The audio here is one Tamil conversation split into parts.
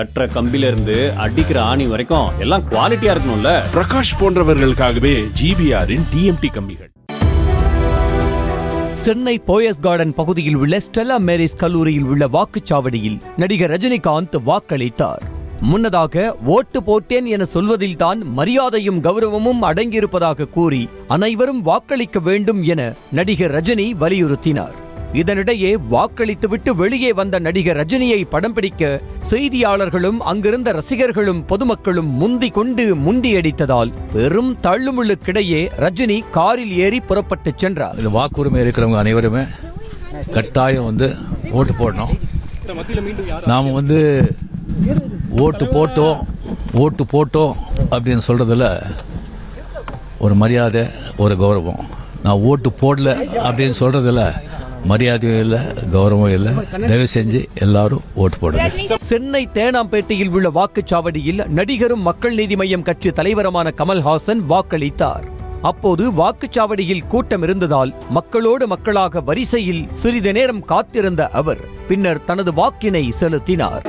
கட்டுற கம்பில இருந்து அடிக்கிற ஆணி வரைக்கும் எல்லாம் குவாலிட்டியா இருக்கணும்ல பிரகாஷ் போன்றவர்களுக்காகவே ஜிபிஆரின் டிஎம்டி கம்பிகள் சென்னை போயஸ் கார்டன் பகுதியில் உள்ள ஸ்டெல்லா மேரிஸ் கல்லூரியில் உள்ள வாக்குச்சாவடியில் நடிகர் ரஜினிகாந்த் வாக்களித்தார் முன்னதாக ஓட்டு போட்டேன் என சொல்வதில்தான் மரியாதையும் கௌரவமும் அடங்கியிருப்பதாக கூறி அனைவரும் வாக்களிக்க வேண்டும் என நடிகர் ரஜினி வலியுறுத்தினார் இதனிடையே வாக்களித்துவிட்டு வெளியே வந்த நடிகர் ரஜினியை படம் பிடிக்க செய்தியாளர்களும் அங்கிருந்த ரசிகர்களும் பொதுமக்களும் முந்தி கொண்டு முண்டியடித்ததால் பெரும் தள்ளுமுள்ளுக்கிடையே ரஜினி காரில் ஏறி புறப்பட்டுச் சென்றார் இது வாக்குரிமை இருக்கிறவங்க அனைவருமே கட்டாயம் வந்து ஓட்டு போடணும் நாம் வந்து ஓட்டு போட்டோம் ஓட்டு போட்டோம் அப்படின்னு சொல்றதுல ஒரு மரியாதை ஒரு கௌரவம் நான் ஓட்டு போடல அப்படின்னு சொல்றதுல மரியாதையும் இல்லை கௌரவம் இல்லை தயவு செஞ்சு எல்லாரும் ஓட்டு போடுங்க சென்னை தேனாம்பேட்டையில் உள்ள வாக்குச்சாவடியில் நடிகரும் மக்கள் நீதி மய்யம் கட்சி தலைவருமான கமல்ஹாசன் வாக்களித்தார் அப்போது வாக்குச்சாவடியில் கூட்டம் இருந்ததால் மக்களோடு மக்களாக வரிசையில் சிறிது நேரம் காத்திருந்த அவர் பின்னர் தனது வாக்கினை செலுத்தினார்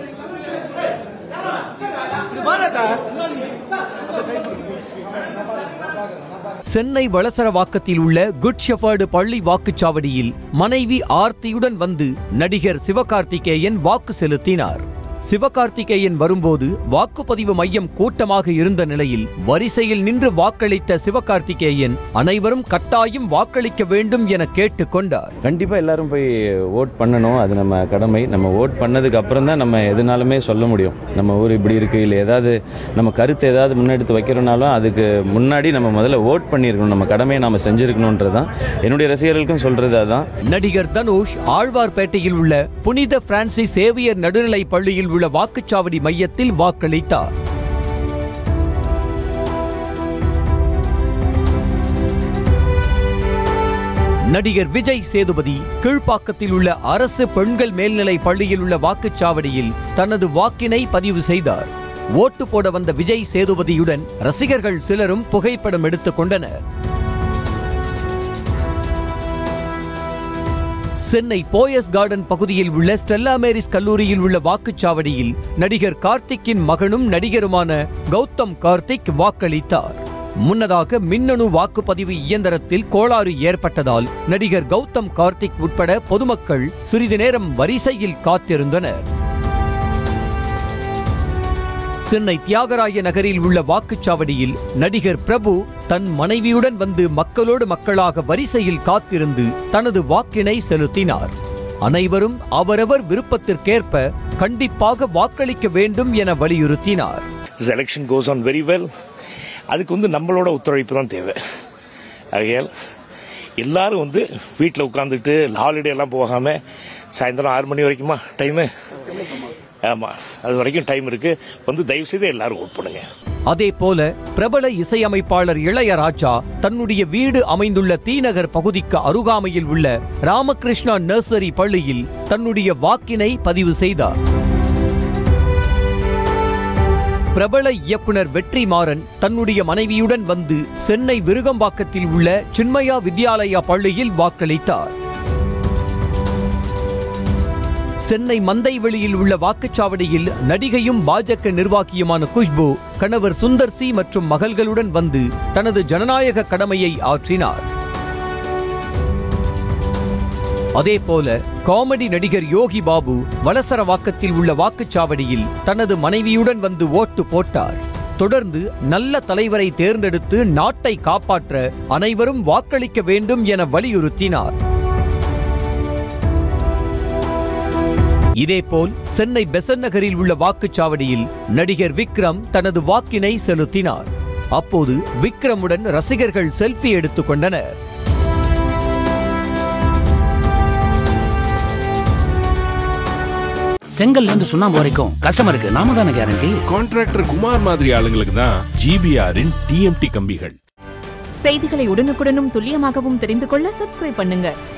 சென்னை வளசரவாக்கத்தில் உள்ள குட் ஷெஃபர்டு பள்ளி வாக்குச்சாவடியில் மனைவி ஆர்த்தியுடன் வந்து நடிகர் சிவகார்த்திகேயன் வாக்கு செலுத்தினார் சிவகார்த்திகேயன் வரும்போது வாக்குப்பதிவு மையம் கூட்டமாக இருந்த நிலையில் வரிசையில் நின்று வாக்களித்த சிவகார்த்திகேயன் அனைவரும் கட்டாயம் வாக்களிக்க வேண்டும் என கேட்டுக்கொண்டார் கண்டிப்பாக எல்லாரும் போய் ஓட் பண்ணணும் அது நம்ம கடமை நம்ம ஓட் பண்ணதுக்கு அப்புறம் தான் நம்ம எதுனாலுமே சொல்ல முடியும் நம்ம ஊர் இப்படி இருக்குது இல்லை ஏதாவது நம்ம கருத்து ஏதாவது முன்னெடுத்து வைக்கிறோம்னாலும் அதுக்கு முன்னாடி நம்ம முதல்ல ஓட் பண்ணியிருக்கணும் நம்ம கடமையை நாம் செஞ்சுருக்கணுன்றது தான் என்னுடைய ரசிகர்களுக்கும் சொல்கிறது அதான் நடிகர் தனுஷ் ஆழ்வார்பேட்டையில் உள்ள புனித பிரான்சிஸ் சேவியர் நடுநிலைப் பள்ளியில் உள்ள வாக்குச்சாவடி மையத்தில் வாக்களித்தார் நடிகர் விஜய் சேதுபதி கீழ்ப்பாக்கத்தில் உள்ள அரசு பெண்கள் மேல்நிலை பள்ளியில் உள்ள வாக்குச்சாவடியில் தனது வாக்கினை பதிவு செய்தார் ஓட்டு போட வந்த விஜய் சேதுபதியுடன் ரசிகர்கள் சிலரும் புகைப்படம் எடுத்துக் கொண்டனர் சென்னை போயஸ் கார்டன் பகுதியில் உள்ள ஸ்டெல்லா மேரிஸ் கல்லூரியில் உள்ள வாக்குச்சாவடியில் நடிகர் கார்த்திக்கின் மகனும் நடிகருமான கௌதம் கார்த்திக் வாக்களித்தார் முன்னதாக மின்னணு வாக்குப்பதிவு இயந்திரத்தில் கோளாறு ஏற்பட்டதால் நடிகர் கௌதம் கார்த்திக் உட்பட பொதுமக்கள் சிறிது நேரம் வரிசையில் காத்திருந்தனர் சென்னை தியாகராய நகரில் உள்ள வாக்குச்சாவடியில் நடிகர் பிரபு தன் மனைவியுடன் வந்து மக்களோடு மக்களாக வரிசையில் காத்திருந்து தனது வாக்கினை செலுத்தினார் அனைவரும் அவரவர் விருப்பத்திற்கேற்ப கண்டிப்பாக வாக்களிக்க வேண்டும் என வலியுறுத்தினார் this election goes on very well அதுக்கு வந்து நம்மளோட ஒத்துழைப்பு தான் தேவை ஆகையால் எல்லாரும் வந்து வீட்டில் உட்காந்துட்டு ஹாலிடே எல்லாம் போகாமல் சாயந்தரம் ஆறு மணி வரைக்குமா டைமு ஆமாம் அது வரைக்கும் டைம் இருக்கு வந்து தயவு செய்து எல்லாரும் ஓட் பண்ணுங்க அதே போல பிரபல இசையமைப்பாளர் இளையராஜா தன்னுடைய வீடு அமைந்துள்ள தீநகர் பகுதிக்கு அருகாமையில் உள்ள ராமகிருஷ்ணா நர்சரி பள்ளியில் தன்னுடைய வாக்கினை பதிவு செய்தார் பிரபல இயக்குனர் வெற்றிமாறன் தன்னுடைய மனைவியுடன் வந்து சென்னை விருகம்பாக்கத்தில் உள்ள சின்மயா வித்யாலயா பள்ளியில் வாக்களித்தார் சென்னை மந்தைவெளியில் உள்ள வாக்குச்சாவடியில் நடிகையும் பாஜக நிர்வாகியுமான குஷ்பு கணவர் சுந்தர் சி மற்றும் மகள்களுடன் வந்து தனது ஜனநாயக கடமையை ஆற்றினார் அதேபோல காமெடி நடிகர் யோகி பாபு வலசரவாக்கத்தில் உள்ள வாக்குச்சாவடியில் தனது மனைவியுடன் வந்து ஓட்டு போட்டார் தொடர்ந்து நல்ல தலைவரை தேர்ந்தெடுத்து நாட்டை காப்பாற்ற அனைவரும் வாக்களிக்க வேண்டும் என வலியுறுத்தினார் இதேபோல் சென்னை பெசன் நகரில் உள்ள வாக்குச்சாவடியில் நடிகர் விக்ரம் தனது வாக்கினை செலுத்தினார் அப்போது விக்ரமுடன் ரசிகர்கள் செல்ஃபி எடுத்துக் கொண்டனர் செங்கல்ல இருந்து சுண்ணாம்பு வரைக்கும் கஸ்டமருக்கு நாம தானே கேரண்டி கான்ட்ராக்டர் குமார் மாதிரி ஆளுங்களுக்கு தான் ஜிபிஆரின் டிஎம்டி கம்பிகள் செய்திகளை உடனுக்குடனும் துல்லியமாகவும் தெரிந்து கொள்ள சப்ஸ்கிரைப் பண்ணுங்க